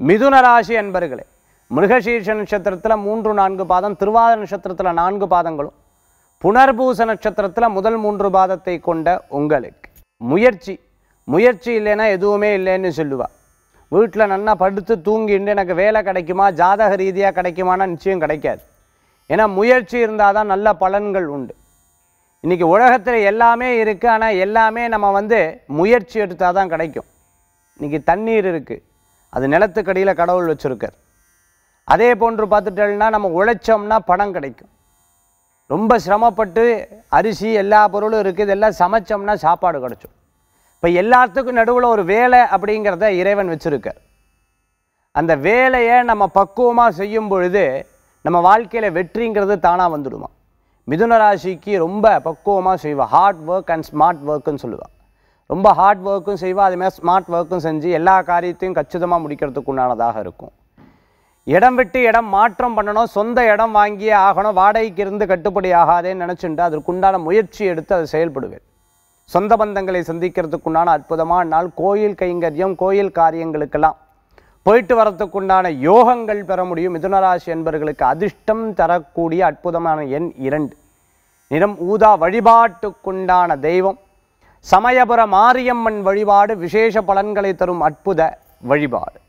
மிதுன ராசி அன்பர்களே மிருகசீர்ஷ நட்சத்திரத்தில் மூன்று நான்கு பாதம் திருவாதிர நட்சத்திரத்தில் நான்கு பாதங்களும் புனர்பூச நட்சத்திரத்தில் முதல் மூன்று பாதத்தை கொண்ட உங்களுக்கு முயற்சி முயற்சி இல்லைன்னா எதுவுமே இல்லைன்னு சொல்லுவா வீட்டில் நல்லா படுத்து தூங்கிட்டு எனக்கு வேலை கிடைக்குமா ஜாதக ரீதியாக கிடைக்குமானா நிச்சயம் கிடைக்காது ஏன்னா முயற்சி இருந்தால் தான் நல்ல பலன்கள் உண்டு இன்றைக்கி உலகத்தில் எல்லாமே இருக்குது ஆனால் எல்லாமே நம்ம வந்து முயற்சி எடுத்தால் தான் கிடைக்கும் இன்றைக்கி தண்ணீர் இருக்குது அது நிலத்துக்கடியில் கடவுள் வச்சுருக்கார் அதே போன்று பார்த்துட்டோம்னா நம்ம உழைச்சோம்னா பணம் கிடைக்கும் ரொம்ப சிரமப்பட்டு அரிசி எல்லா பொருளும் இருக்குது இதெல்லாம் சமைச்சோம்னா சாப்பாடு கிடைக்கும் இப்போ எல்லாத்துக்கும் நடுவில் ஒரு வேலை அப்படிங்கிறத இறைவன் வச்சுருக்கார் அந்த வேலையை நம்ம பக்குவமாக செய்யும் பொழுது நம்ம வாழ்க்கையில் வெற்றிங்கிறது தானாக வந்துடுமா மிதுன ராசிக்கு ரொம்ப பக்குவமாக செய்வா ஹார்ட் ஒர்க் அண்ட் ஸ்மார்ட் ஒர்க்குன்னு சொல்லுவாள் ரொம்ப ஹார்ட் ஒர்க்கும் செய்வா அதேமாதிரி ஸ்மார்ட் ஒர்க்கும் செஞ்சு எல்லா காரியத்தையும் கச்சிதமாக முடிக்கிறதுக்கு உண்டானதாக இருக்கும் இடம் விட்டு இடம் மாற்றம் பண்ணணும் சொந்த இடம் வாங்கியே ஆகணும் வாடகைக்கு இருந்து கட்டுப்படி ஆகாதேன்னு நினச்சிட்டு அதற்குண்டான முயற்சி எடுத்து அதை செயல்படுவேன் சொந்த பந்தங்களை சந்திக்கிறதுக்குண்டான அற்புதமான நாள் கோயில் கைங்கரியம் கோயில் காரியங்களுக்கெல்லாம் போயிட்டு வரத்துக்குண்டான யோகங்கள் பெற முடியும் மிதுனராசி என்பவர்களுக்கு அதிர்ஷ்டம் தரக்கூடிய அற்புதமான எண் இரண்டு நிறம் ஊதா வழிபாட்டுக்குண்டான தெய்வம் சமயபுர மாரியம்மன் வழிபாடு விசேஷ பலன்களை தரும் அற்புத வழிபாடு